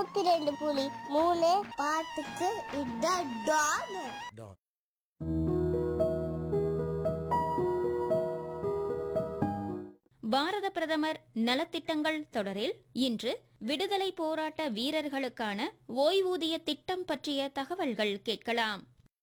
நூத்தி ரெண்டு புலி மூணு பாட்டுக்கு இதான் டான் பாரத பிரதமர் நலத்திட்டங்கள் தொடரில் இன்று விடுதலை போராட்ட வீரர்களுக்கான ஓய்வூதிய திட்டம் பற்றிய தகவல்கள் கேட்கலாம்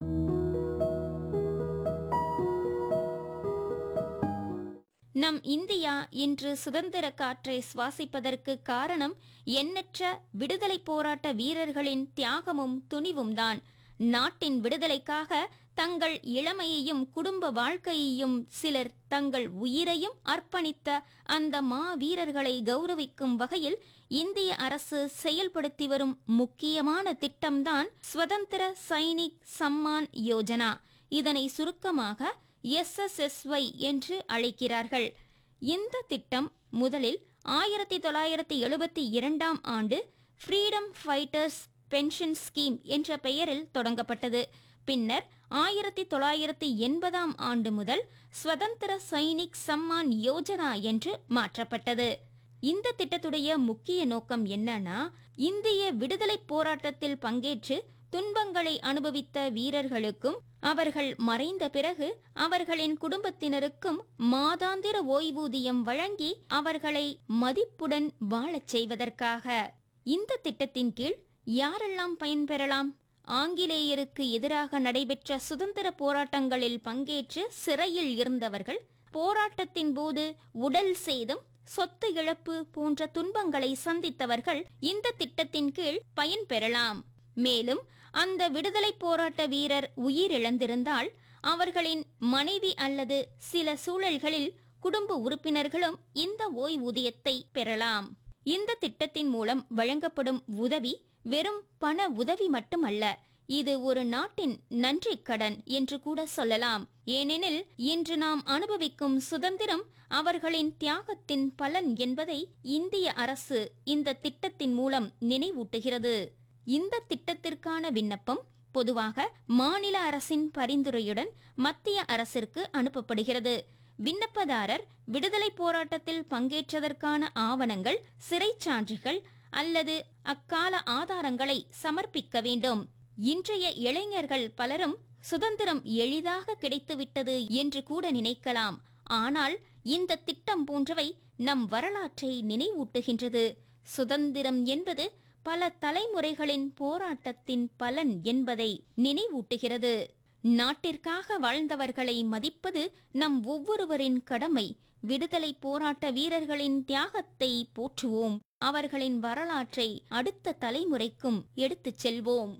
நம் இந்தியா இன்று சுதந்திர காற்றை சுவாசிப்பதற்கு காரணம் எண்ணற்ற விடுதலை போராட்ட வீரர்களின் தியாகமும் துணிவும் தான் நாட்டின் விடுதலைக்காக தங்கள் இளமையையும் குடும்ப வாழ்க்கையையும் சிலர் தங்கள் உயிரையும் அர்ப்பணித்த அந்த மா வீரர்களை கௌரவிக்கும் வகையில் இந்திய அரசு செயல்படுத்தி வரும் முக்கியமான திட்டம்தான் ஸ்வதந்திர சைனிக் சம்மான் யோஜனா இதனை சுருக்கமாக எஸ்எஸ்எஸ்ஒய் என்று அழைக்கிறார்கள் இந்த திட்டம் முதலில் ஆயிரத்தி தொள்ளாயிரத்தி எழுபத்தி இரண்டாம் ஆண்டு ஃப்ரீடம் ஃபைட்டர்ஸ் பென்ஷன் ஸ்கீம் என்ற பெயரில் தொடங்கப்பட்டது பின்னர் ஆயிரத்தி தொள்ளாயிரத்தி எண்பதாம் ஆண்டு முதல் ஸ்வதந்திர சைனிக் சம்மான் யோஜனா என்று மாற்றப்பட்டது இந்த திட்டத்துடைய முக்கிய நோக்கம் என்னன்னா இந்திய விடுதலை போராட்டத்தில் பங்கேற்று துன்பங்களை அனுபவித்த வீரர்களுக்கும் அவர்கள் மறைந்த பிறகு அவர்களின் குடும்பத்தினருக்கும் மாதாந்திர ஓய்வூதியம் வழங்கி அவர்களை மதிப்புடன் வாழச் செய்வதற்காக இந்த திட்டத்தின் கீழ் யாரெல்லாம் பயன்பெறலாம் ஆங்கிலேயருக்கு எதிராக நடைபெற்ற சுதந்திர போராட்டங்களில் பங்கேற்று சிறையில் இருந்தவர்கள் போராட்டத்தின் போது உடல் சேதம் சொத்து இழப்பு போன்ற துன்பங்களை சந்தித்தவர்கள் இந்த திட்டத்தின் கீழ் பயன்பெறலாம் மேலும் அந்த விடுதலை போராட்ட வீரர் உயிரிழந்திருந்தால் அவர்களின் மனைவி அல்லது சில சூழல்களில் குடும்ப உறுப்பினர்களும் இந்த ஓய்வூதியத்தை பெறலாம் இந்த திட்டத்தின் மூலம் வழங்கப்படும் உதவி வெறும் பண உதவி மட்டுமல்ல இது ஒரு நாட்டின் நன்றி கடன் என்று கூட சொல்லலாம் ஏனெனில் இன்று நாம் அனுபவிக்கும் சுதந்திரம் அவர்களின் தியாகத்தின் பலன் என்பதை இந்திய அரசு இந்த திட்டத்தின் மூலம் நினைவூட்டுகிறது இந்த திட்டத்திற்கான விண்ணப்பம் பொதுவாக மாநில அரசின் பரிந்துரையுடன் மத்திய அரசிற்கு அனுப்பப்படுகிறது விண்ணப்பதாரர் விடுதலை போராட்டத்தில் பங்கேற்றதற்கான ஆவணங்கள் சிறைச்சான்றுகள் அல்லது அக்கால ஆதாரங்களை சமர்ப்பிக்க வேண்டும் இன்றைய இளைஞர்கள் பலரும் சுதந்திரம் எளிதாக கிடைத்துவிட்டது என்று கூட நினைக்கலாம் ஆனால் இந்த திட்டம் போன்றவை நம் வரலாற்றை நினைவூட்டுகின்றது சுதந்திரம் என்பது பல தலைமுறைகளின் போராட்டத்தின் பலன் என்பதை நினைவூட்டுகிறது நாட்டிற்காக வாழ்ந்தவர்களை மதிப்பது நம் ஒவ்வொருவரின் கடமை விடுதலை போராட்ட வீரர்களின் தியாகத்தை போற்றுவோம் அவர்களின் வரலாற்றை அடுத்த தலைமுறைக்கும் எடுத்துச் செல்வோம்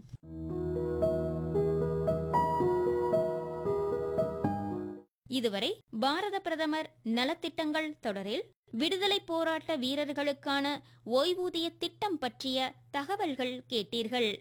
இதுவரை பாரத பிரதமர் நலத்திட்டங்கள் தொடரில் விடுதலை போராட்ட வீரர்களுக்கான ஓய்வூதிய திட்டம் பற்றிய தகவல்கள் கேட்டீர்கள்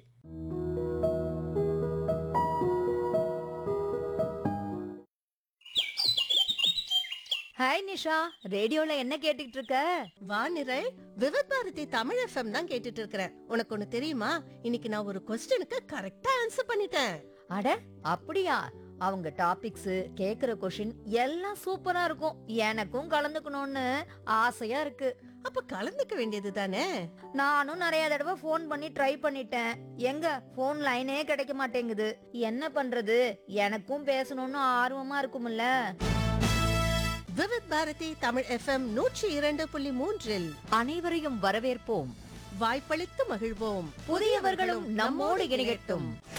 ஹாய் நிஷா ரேடியோல என்ன கேட்டுட்டு இருக்க வானிரல் விவித் பாரதி தமிழ் எஃப்எம் தான் கேட்டுட்டு இருக்கிறேன் உனக்கு ஒண்ணு தெரியுமா இன்னைக்கு நான் ஒரு கொஸ்டினுக்கு கரெக்டா ஆன்சர் பண்ணிட்டேன் அட அப்படியா அவங்க டாபிக்ஸ் கேக்குற கொஷின் எல்லாம் சூப்பரா இருக்கும் எனக்கும் கலந்துக்கணும்னு ஆசையா இருக்கு அப்ப கலந்துக்க வேண்டியது தானே நானும் நிறைய தடவை ஃபோன் பண்ணி ட்ரை பண்ணிட்டேன் எங்க ஃபோன் லைனே கிடைக்க மாட்டேங்குது என்ன பண்றது எனக்கும் பேசணும்னு ஆர்வமா இருக்கும்ல விவித் பாரதி தமிழ் எஃப்எம் நூற்றி இரண்டு புள்ளி மூன்றில் அனைவரையும் வரவேற்போம் வாய்ப்பளித்து மகிழ்வோம் புதியவர்களும் நம்மோடு இணையட்டும்